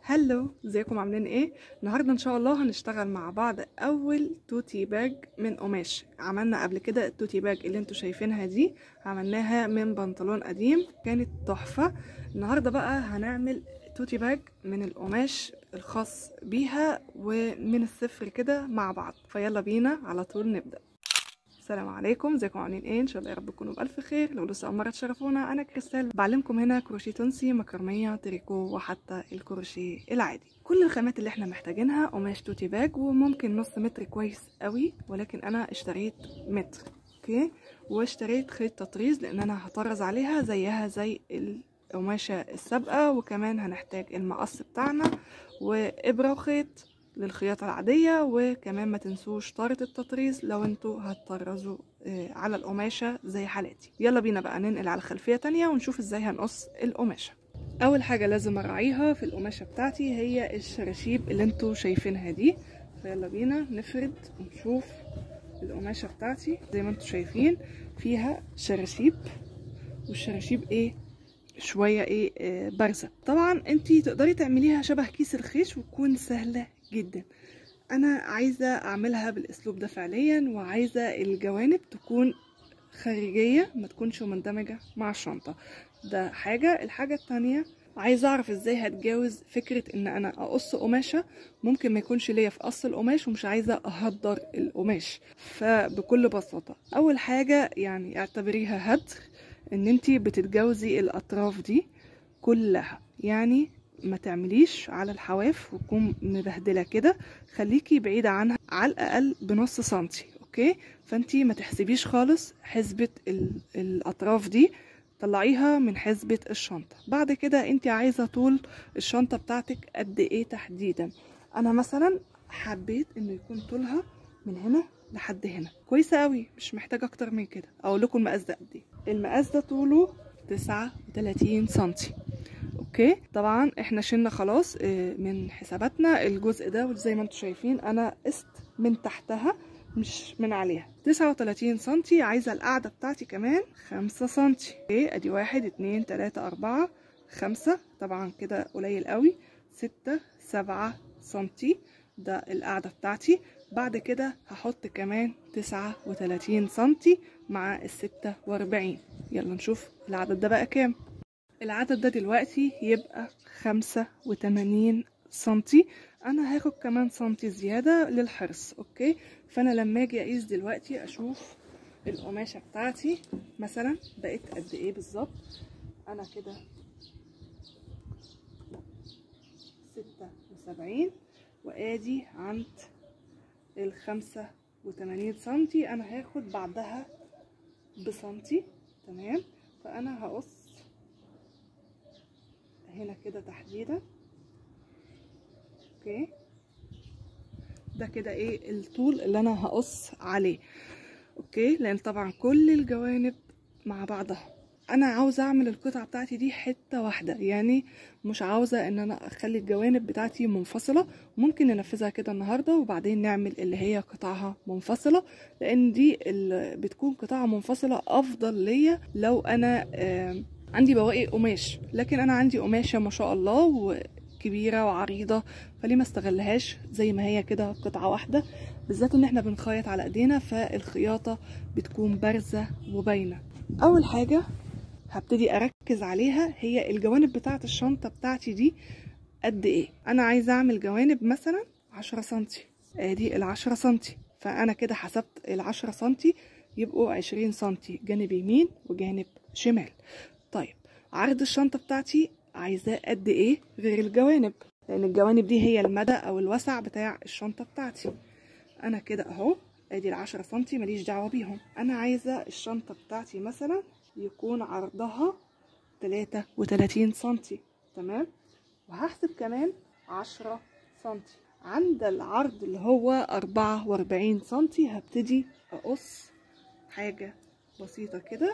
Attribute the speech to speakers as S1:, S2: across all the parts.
S1: هلو ازيكم عاملين ايه النهارده ان شاء الله هنشتغل مع بعض اول توتي باج من قماش عملنا قبل كده التوتي باج اللي انتوا شايفينها دي عملناها من بنطلون قديم كانت تحفه النهارده بقى هنعمل توتي باج من القماش الخاص بيها ومن الصفر كده مع بعض فيلا بينا على طول نبدا السلام عليكم ازيكم عاملين ايه ان شاء الله يا رب تكونوا بالف خير لو لسه اول مره تشرفونا انا كريستال بعلمكم هنا كروشيه تونسي مكرميه تريكو وحتى الكروشيه العادي كل الخامات اللي احنا محتاجينها قماش توتي باج وممكن نص متر كويس قوي ولكن انا اشتريت متر اوكي واشتريت خيط تطريز لان انا هطرز عليها زيها زي القماشه السابقه وكمان هنحتاج المقص بتاعنا وابره وخيط للخياطة العادية وكمان ما تنسوش طارة التطريز لو انتوا هتطرزوا على القماشة زي حالاتي يلا بينا بقى ننقل على خلفية تانية ونشوف ازاي هنقص القماشة اول حاجة لازم اراعيها في القماشة بتاعتي هي الشراشيب اللي انتوا شايفينها دي فيلا بينا نفرد ونشوف القماشة بتاعتي زي ما انتوا شايفين فيها شراشيب والشراشيب ايه شوية ايه آه بارزة طبعا انتي تقدري تعمليها شبه كيس الخيش وتكون سهلة جدا انا عايزة اعملها بالاسلوب ده فعليا وعايزة الجوانب تكون خارجية ما تكونش مندمجة مع الشنطة ده حاجة الحاجة التانية عايزة اعرف ازاي هتجاوز فكرة ان انا اقص قماشة ممكن ما يكونش ليا في قص القماش ومش عايزة اهدر القماش فبكل بساطة اول حاجة يعني اعتبريها هدر ان انتي بتتجاوزي الاطراف دي كلها يعني ما تعمليش على الحواف وتكون مبهدله كده خليكي بعيده عنها على الاقل بنص سنتي اوكي فانتي ما تحسبيش خالص حسبه الاطراف دي طلعيها من حسبة الشنطة بعد كده انت عايزة طول الشنطة بتاعتك قد ايه تحديدا انا مثلا حبيت انه يكون طولها من هنا لحد هنا كويسة قوي مش محتاجة اكتر من كده اقول لكم المقاس ده قد ايه المقاس ده طوله تسعة وتلاتين سنتي اوكي طبعا احنا شلنا خلاص من حساباتنا الجزء ده وزي ما انتم شايفين انا قست من تحتها مش من عليها تسعة وتلاتين سنتي عايزة القاعدة بتاعتي كمان خمسة سنتي اوكي ادي واحد اتنين تلاتة اربعة خمسة طبعا كده قليل قوي ستة سبعة سنتي ده القاعدة بتاعتي بعد كده هحط كمان تسعة وتلاتين سنتي مع الستة واربعين يلا نشوف العدد ده بقى كام العدد ده دلوقتي يبقى خمسة وتمانين سنتي انا هاخد كمان سنتي زيادة للحرص اوكي فانا لما اجي اقيس دلوقتي اشوف القماشة بتاعتي مثلا بقت قد ايه بالظبط انا كده ستة وسبعين وادي عند الخمسة وتمانين سنتي انا هاخد بعدها بسنتي تمام فانا هقص هنا كده تحديدا اوكي ده كده ايه الطول اللي انا هقص عليه اوكي لان طبعا كل الجوانب مع بعضها انا عاوزه اعمل القطعه بتاعتي دي حته واحده يعني مش عاوزه ان انا اخلي الجوانب بتاعتي منفصله ممكن ننفذها كده النهارده وبعدين نعمل اللي هي قطعها منفصله لان دي اللي بتكون قطعه منفصله افضل ليا لو انا آه عندي بواقي قماش لكن انا عندي قماشه ما شاء الله وكبيره وعريضه فليه ما استغلهاش زي ما هي كده قطعه واحده بالذات ان احنا بنخيط على ايدينا فالخياطه بتكون بارزه وباينه اول حاجه هبتدي اركز عليها هي الجوانب بتاعه الشنطه بتاعتي دي قد ايه انا عايزه اعمل جوانب مثلا عشرة سنتي ادي العشرة سنتي فانا كده حسبت العشرة سنتي يبقوا عشرين سنتي جانب يمين وجانب شمال طيب عرض الشنطة بتاعتي عايزاه قد ايه غير الجوانب لان الجوانب دي هي المدى او الوسع بتاع الشنطة بتاعتي انا كده اهو ادي العشرة سنتي ماليش دعوة بيهم انا عايزة الشنطة بتاعتي مثلا يكون عرضها تلاتة وتلاتين سنتي تمام وهحسب كمان عشرة سنتي عند العرض اللي هو أربعة وأربعين سنتي هبتدي أقص حاجة بسيطة كده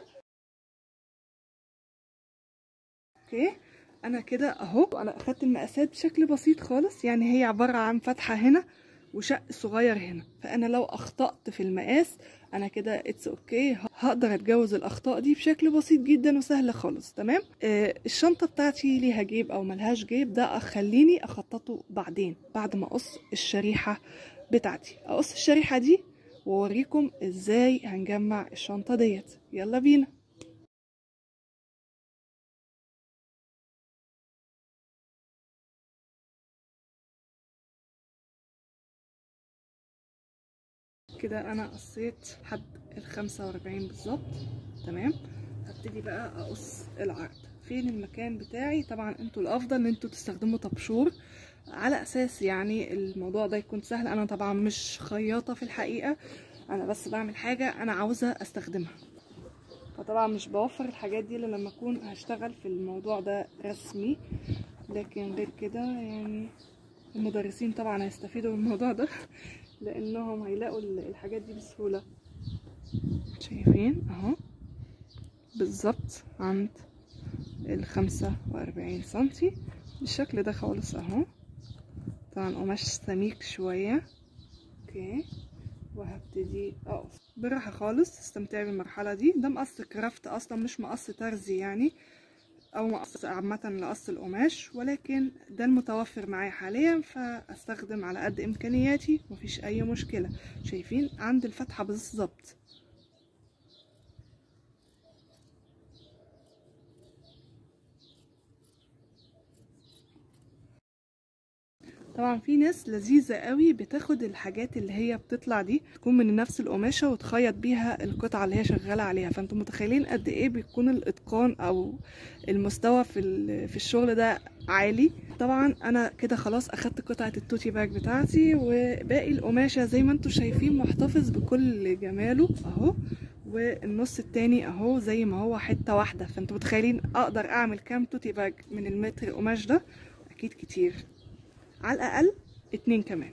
S1: اوكي انا كده اهو انا اخدت المقاسات بشكل بسيط خالص يعني هي عبارة عن فتحة هنا وشق صغير هنا فانا لو اخطأت في المقاس انا كده اتس اوكي okay. هقدر اتجاوز الاخطاء دي بشكل بسيط جدا وسهل خالص تمام آه الشنطه بتاعتي ليها جيب او ملهاش جيب ده اخليني اخططه بعدين بعد ما اقص الشريحه بتاعتي اقص الشريحه دي واوريكم ازاي هنجمع الشنطه ديت يلا بينا كده انا قصيت حد الخمسة واربعين بالظبط تمام هبتدي بقى اقص العرض فين المكان بتاعي طبعا انتوا الافضل ان انتوا تستخدموا طبشور على اساس يعني الموضوع ده يكون سهل انا طبعا مش خياطة في الحقيقة انا بس بعمل حاجة انا عاوزة استخدمها فطبعا مش بوفر الحاجات دي الا لما اكون هشتغل في الموضوع ده رسمي لكن غير كده يعني المدرسين طبعا هيستفيدوا من الموضوع ده لانهم هيلاقوا الحاجات دي بسهولة شايفين اهو بالظبط عند الخمسة واربعين سنتي بالشكل ده خالص اهو طبعا قماش سميك شوية اوكي وهبتدي اقف براحة خالص استمتعي بالمرحلة دي ده مقص كرافت اصلا مش مقص ترزي يعني او مقص عامة لقص القماش ولكن ده المتوفر معايا حاليا فاستخدم على قد امكانياتي مفيش اي مشكلة شايفين عند الفتحة بالظبط طبعا في ناس لذيذة قوي بتاخد الحاجات اللي هي بتطلع دي تكون من نفس القماشة وتخيط بيها القطعة اللي هي شغالة عليها فانتم متخيلين قد ايه بيكون الاتقان او المستوى في, في الشغل ده عالي طبعا انا كده خلاص اخدت قطعة التوتي باج بتاعتي وباقي القماشة زي ما انتم شايفين محتفظ بكل جماله اهو والنص التاني اهو زي ما هو حتة واحدة فانتم متخيلين اقدر اعمل كام توتي باج من المتر قماش ده اكيد كتير على الاقل اتنين كمان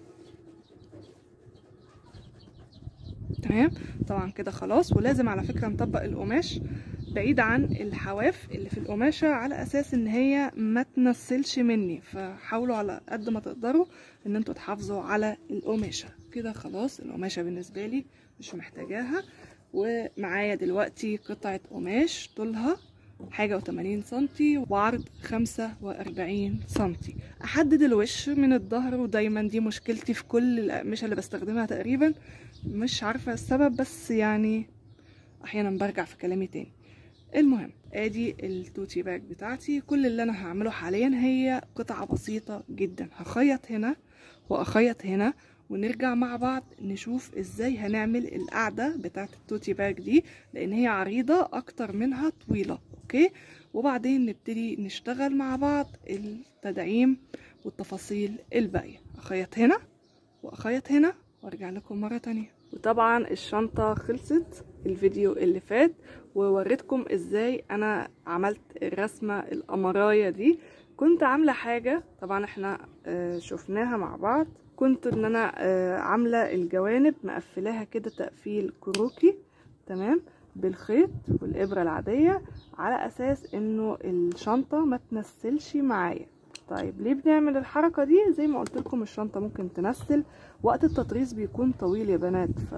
S1: تمام طبعا كده خلاص ولازم على فكرة نطبق القماش بعيد عن الحواف اللي في القماشة على اساس ان هي ما تنسلش مني فحاولوا على قد ما تقدروا ان انتوا تحافظوا على القماشة كده خلاص القماشة بالنسبة لي مش محتاجاها ومعايا دلوقتي قطعة قماش طولها حاجة وتمانين سنتي وعرض خمسة وأربعين سنتي أحدد الوش من الظهر ودايما دي مشكلتي في كل الأقمشة اللي بستخدمها تقريبا مش عارفة السبب بس يعني أحيانا برجع في كلامي تاني المهم ادي التوتي باج بتاعتي كل اللي انا هعمله حاليا هي قطعة بسيطة جدا هخيط هنا واخيط هنا ونرجع مع بعض نشوف ازاي هنعمل القاعدة بتاعت التوتي باج دي لان هي عريضة اكتر منها طويلة اوكي وبعدين نبتدي نشتغل مع بعض التدعيم والتفاصيل الباقية اخيط هنا واخيط هنا وارجع لكم مرة تانية وطبعا الشنطة خلصت الفيديو اللي فات ووريتكم ازاي انا عملت الرسمة القمراية دي كنت عاملة حاجة طبعا احنا شفناها مع بعض كنت ان انا عاملة الجوانب مقفلاها كده تقفيل كروكي تمام بالخيط والابرة العادية على اساس انه الشنطة ما تنسلش معايا طيب ليه بنعمل الحركة دي زي ما قلت لكم الشنطة ممكن تنسل وقت التطريز بيكون طويل يا بنات ف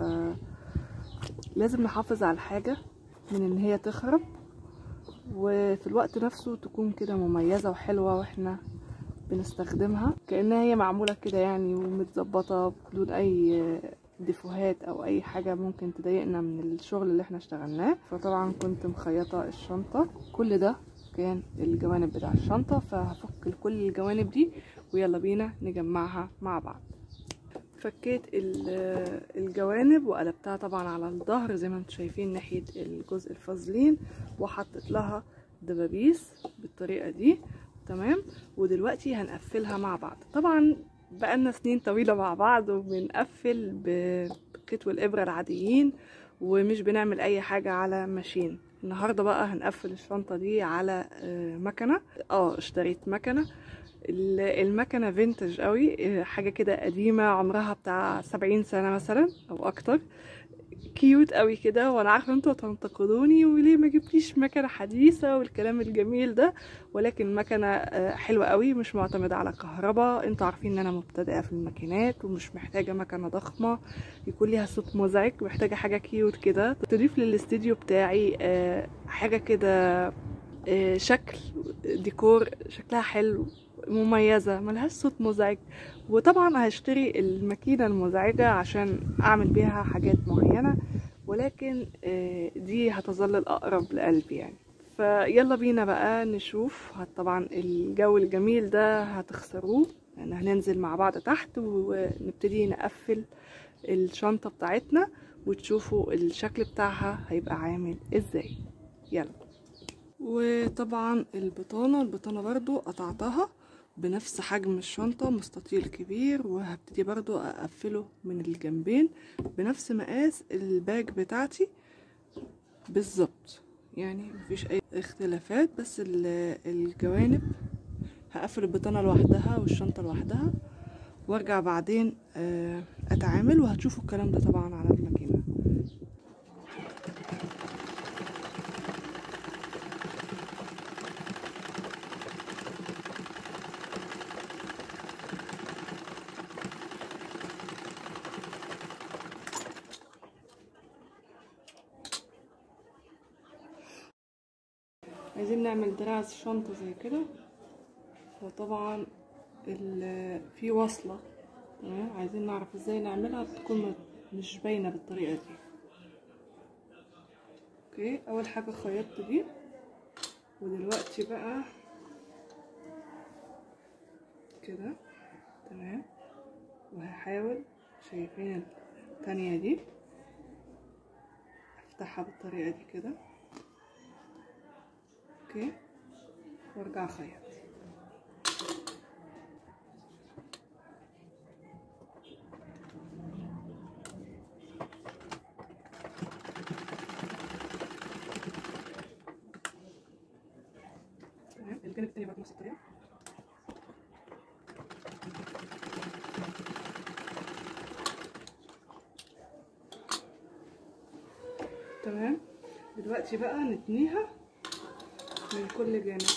S1: لازم نحافظ على الحاجة من ان هي تخرب وفي الوقت نفسه تكون كده مميزة وحلوة واحنا بنستخدمها كأنها هي معمولة كده يعني ومتظبطة بدون اي ديفوهات او اي حاجة ممكن تضايقنا من الشغل اللي احنا اشتغلناه فطبعا كنت مخيطة الشنطة كل ده كان الجوانب بتاع الشنطة فهفك كل الجوانب دي ويلا بينا نجمعها مع بعض فكيت الجوانب وقلبتها طبعا على الظهر زي ما انتم شايفين ناحية الجزء الفازلين وحطيت لها دبابيس بالطريقة دي تمام ودلوقتي هنقفلها مع بعض طبعا بقالنا سنين طويلة مع بعض وبنقفل بالخيط والإبرة العاديين ومش بنعمل أي حاجة على ماشين النهاردة بقى هنقفل الشنطة دي على مكنة اه اشتريت مكنة المكنة فينتج قوي حاجة كده قديمة عمرها بتاع سبعين سنة مثلا أو أكتر كيوت قوي كده وانا عارفه انتوا هتنتقدوني وليه ما جبتيش مكنه حديثه والكلام الجميل ده ولكن مكنه آه، حلوه قوي مش معتمده على كهرباء انتوا عارفين ان انا مبتدئه في الماكينات ومش محتاجه مكنه ضخمه يكون ليها صوت مزعج محتاجه حاجه كيوت كده تضيف للاستديو بتاعي آه، حاجه كده آه، شكل ديكور شكلها حلو مميزة ملهاش صوت مزعج وطبعا هشتري الماكينة المزعجة عشان أعمل بيها حاجات معينة ولكن آه، دي هتظل الأقرب لقلبي يعني فيلا بينا بقى نشوف هت- طبعا الجو الجميل ده هتخسروه لأن هننزل مع بعض تحت ونبتدي نقفل الشنطة بتاعتنا وتشوفوا الشكل بتاعها هيبقى عامل ازاي يلا وطبعا البطانة البطانة برضو قطعتها بنفس حجم الشنطة مستطيل كبير وهبتدي برضو أقفله من الجنبين بنفس مقاس الباج بتاعتي بالظبط يعني مفيش أي اختلافات بس ال- الجوانب هقفل البطانة لوحدها والشنطة لوحدها وارجع بعدين آه، اتعامل وهتشوفوا الكلام ده طبعا على الماكينة عايزين نعمل دراز شنطة زي كده فطبعا ال- في وصلة تمام عايزين نعرف ازاي نعملها تكون م- مش باينة بالطريقة دي اوكي اول حاجة خيطت دي ودلوقتي بقى كده تمام وهحاول شايفين التانية دي افتحها بالطريقة دي كده اوكي وارجع اخيط تمام الجانب التاني برضه نفس الطريقة تمام دلوقتي بقى نتنيها من كل جانب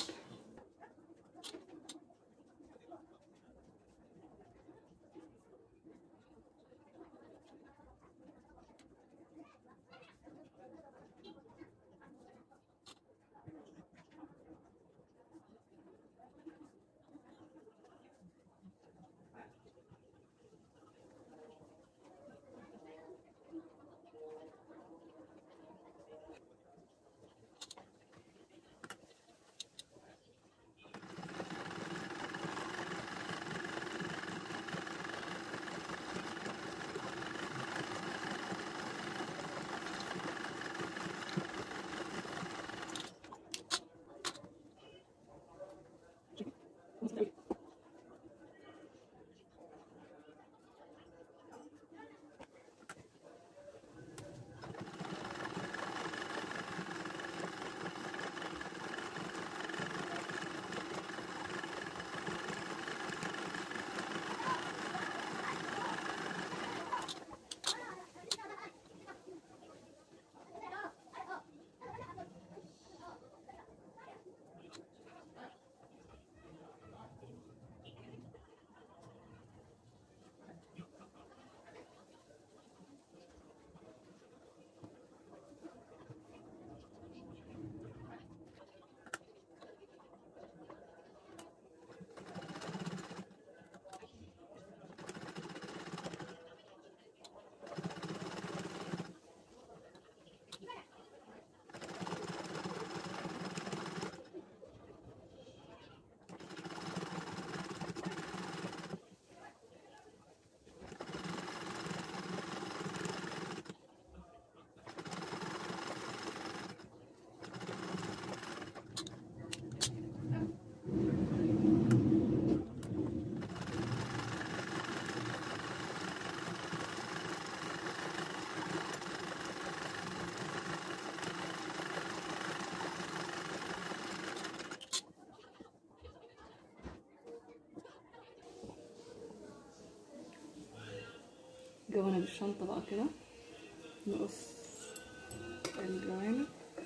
S1: جوانب الشنطة بقى كده نقص الجوانب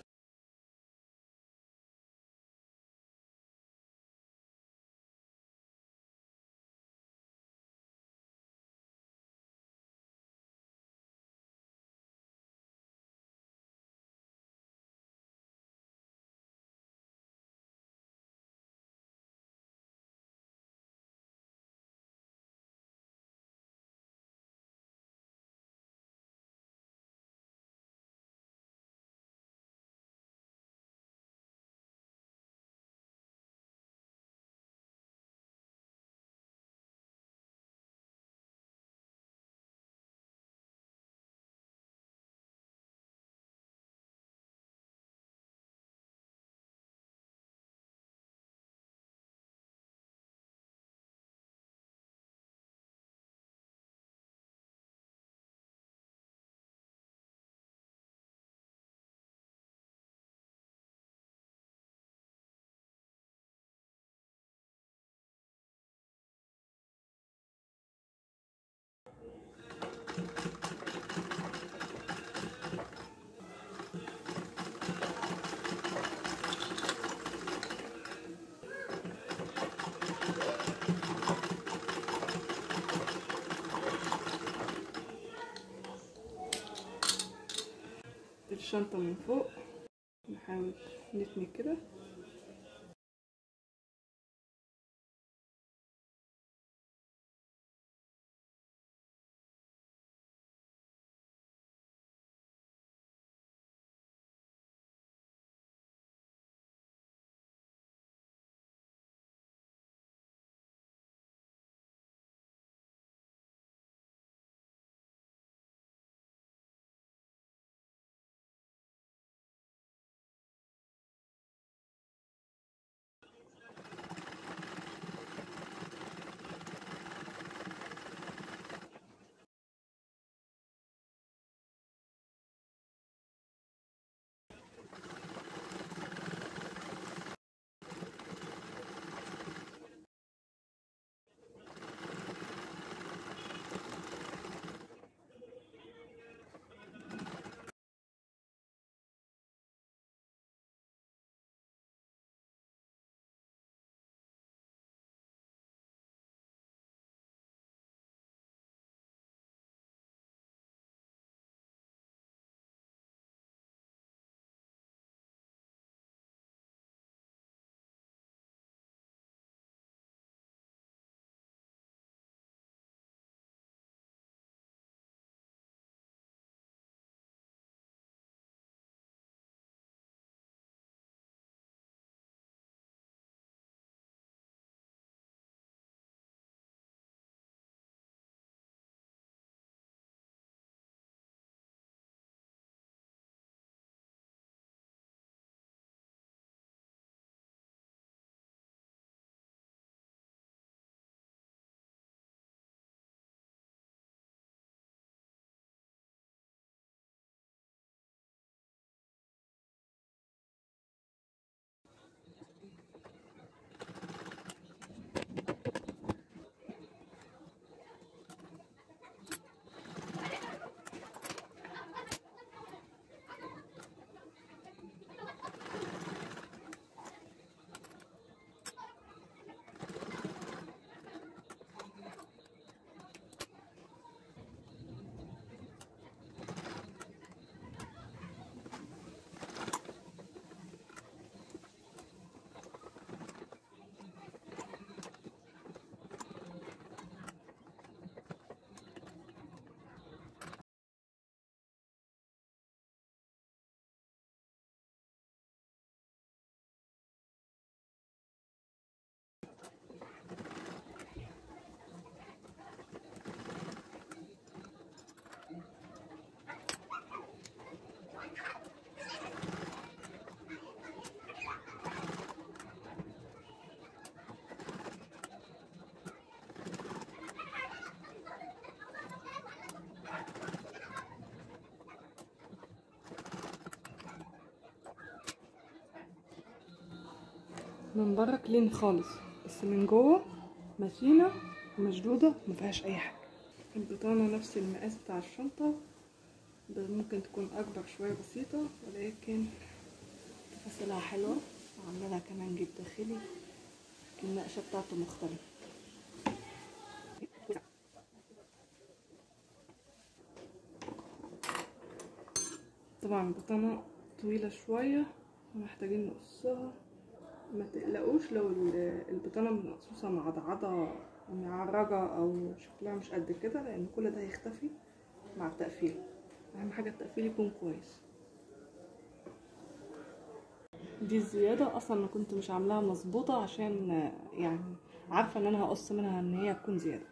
S1: الشنطة من فوق نحاول نتني كده من بره كلين خالص بس من جوه متينة ومشدودة ومفيهاش اي حاجة البطانة نفس المقاس بتاع الشنطة ممكن تكون اكبر شويه بسيطه ولكن تفاصيلها حلوه وعامله لها كمان جيب داخلي النقشه بتاعته مختلفه طبعا البطانه طويله شويه ومحتاجين نقصها ما تقلقوش لو البطانه مقصوصه معضعضه معرجه او شكلها مش قد كده لان كل ده هيختفي مع التقفيل اهم حاجه التقفيل يكون كويس دي الزياده اصلا انا كنت مش عاملاها مظبوطه عشان يعني عارفه ان انا هقص منها ان هي تكون زياده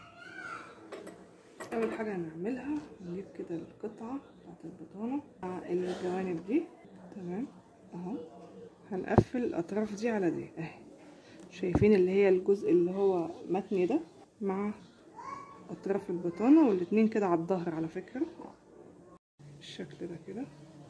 S1: اول حاجه هنعملها نجيب كده القطعه بتاعت البطانه مع الجوانب دي تمام اهو هنقفل الاطراف دي على دي اهي شايفين اللي هي الجزء اللي هو متني ده مع اطراف البطانه والاتنين كده على الظهر على فكره الشكل ده كده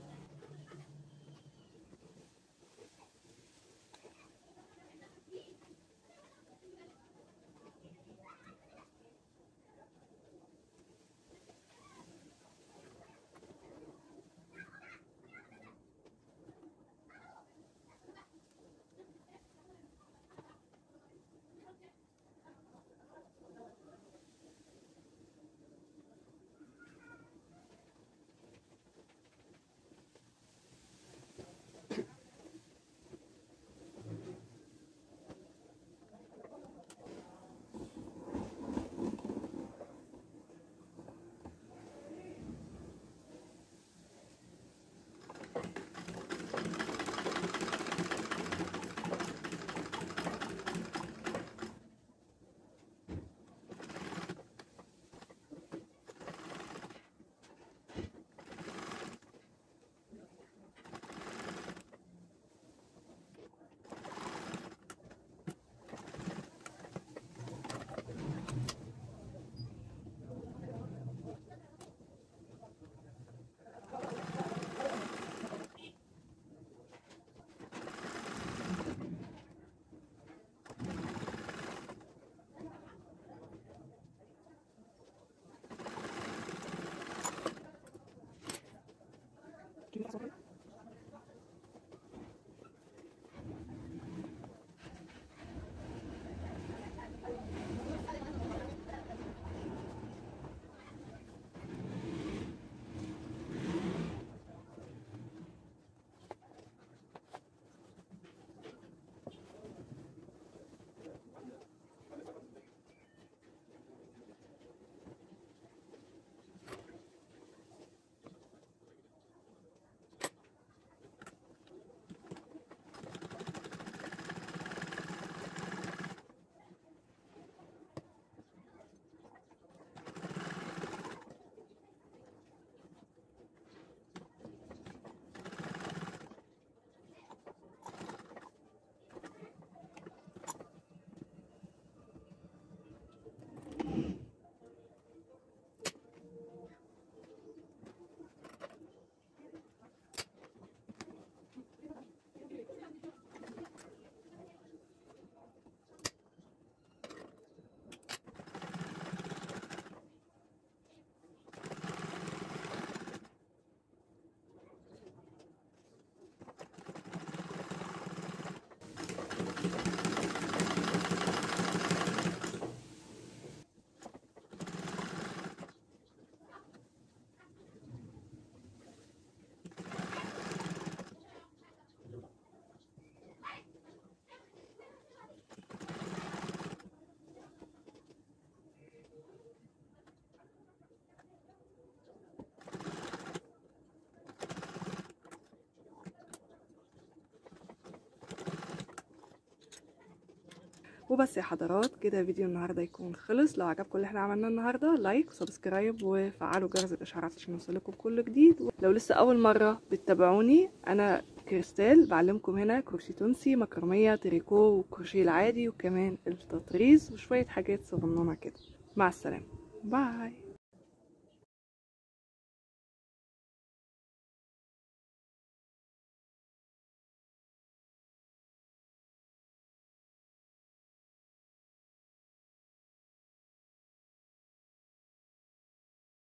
S1: وبس يا حضرات كده فيديو النهارده يكون خلص لو عجبكم اللي احنا عملناه النهارده لايك وسبسكرايب وفعلوا جرس الاشعارات عشان يوصلكم كل جديد لو لسه اول مره بتتابعوني انا كريستال بعلمكم هنا كروشيه تونسي مكرميه تريكو والكروشيه العادي وكمان التطريز وشويه حاجات صغننه كده مع السلامه باي